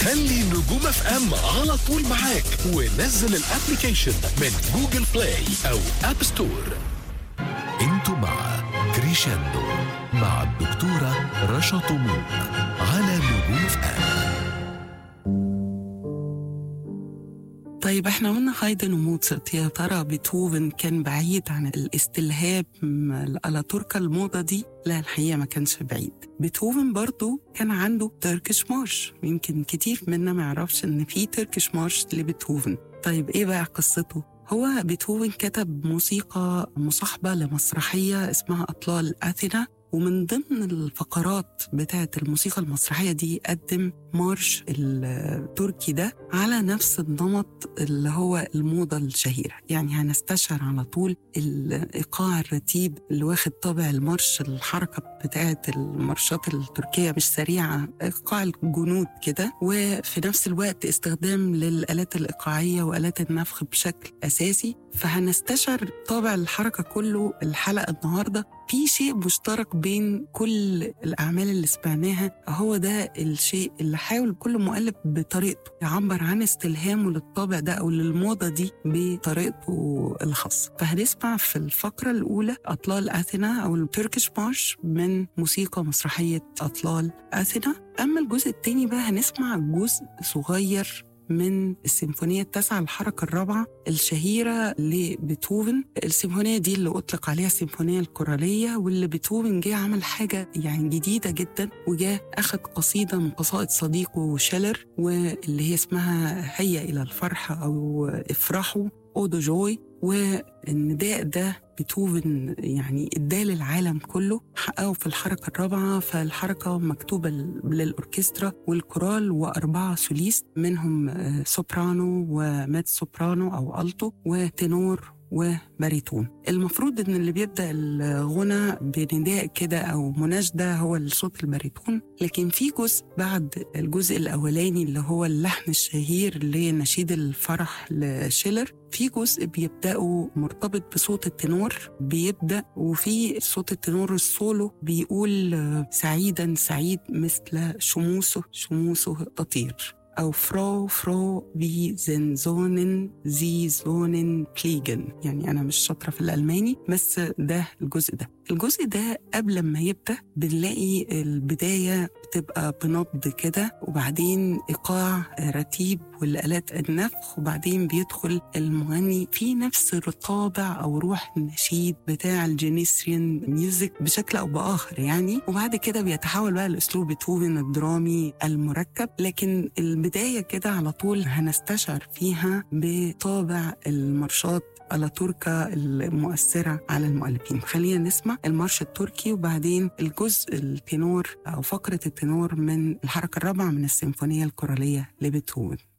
خلي نجوم اف ام على طول معاك ونزل الابلكيشن من جوجل بلاي او اب ستور انتوا مع كريشاندو مع الدكتورة رشا طموح على نجوم اف ام طيب احنا قلنا هايدن وموتسرت يا ترى بيتهوفن كان بعيد عن الاستلهاب الاتوركا الموضة دي لا الحقيقة ما كانش بعيد بيتهوفن برضو كان عنده تركش مارش يمكن كتير منا ما يعرفش ان في تركش مارش لبيتهوفن طيب ايه بقى قصته هو بيتهوفن كتب موسيقى مصاحبة لمسرحية اسمها أطلال أثينا ومن ضمن الفقرات بتاعة الموسيقى المسرحية دي قدم مارش التركي ده على نفس النمط اللي هو الموضة الشهيرة يعني هنستشعر على طول الإيقاع الرتيب اللي واخد طابع المارش الحركة بتاعة المارشات التركية مش سريعة إيقاع الجنود كده وفي نفس الوقت استخدام للآلات الإيقاعية وآلات النفخ بشكل أساسي فهنستشعر طابع الحركة كله الحلقة النهاردة في شيء مشترك بين كل الأعمال اللي سمعناها هو ده الشيء اللي حاول كل مؤلف بطريقته يعبر عن استلهامه للطابع ده أو للموضة دي بطريقته الخاصة فهنسمع في الفقرة الأولى أطلال أثينا أو التركيش مارش من موسيقى مسرحية أطلال أثينا أما الجزء التاني بقى هنسمع جزء صغير من السيمفونية التاسعة الحركة الرابعة الشهيرة لبيتهوفن السيمفونية دي اللي أطلق عليها السيمفونية الكورالية واللي بيتهوفن جه عمل حاجة يعني جديدة جدا وجاء أخذ قصيدة من قصائد صديقه شيلر واللي هي اسمها هيا إلى الفرح أو افرحوا أودو جوي والنداء ده بيتهوفن يعني اداه للعالم كله حققه في الحركة الرابعة فالحركة مكتوبة للأوركسترا والكورال وأربعة سوليست منهم سوبرانو ومات سوبرانو أو ألتو وتنور وباريتون المفروض ان اللي بيبدا الغنى بنداء كده او مناشده هو الصوت الباريتون لكن في جزء بعد الجزء الاولاني اللي هو اللحن الشهير لنشيد الفرح لشيلر في جزء بيبدأوا مرتبط بصوت التنور بيبدأ وفي صوت التنور السولو بيقول سعيدا سعيد مثل شموسه شموسه تطير أو فرو فرو في زنزونن زي زونن بليجن يعني أنا مش شاطرة في الألماني بس ده الجزء ده الجزء ده قبل ما يبدأ بنلاقي البداية بتبقى بنبض كده وبعدين إيقاع رتيب والآلات النفخ وبعدين بيدخل المغني في نفس الطابع أو روح النشيد بتاع الجينيسريان ميوزك بشكل أو بآخر يعني وبعد كده بيتحول بقى لأسلوب بيتهوفن الدرامي المركب لكن البداية كده على طول هنستشعر فيها بطابع المارشات الاتوركا المؤثرة على المؤلفين خلينا نسمع المارش التركي وبعدين الجزء التنور أو فقرة التنور من الحركة الرابعة من السيمفونية الكورالية لبيتهوفن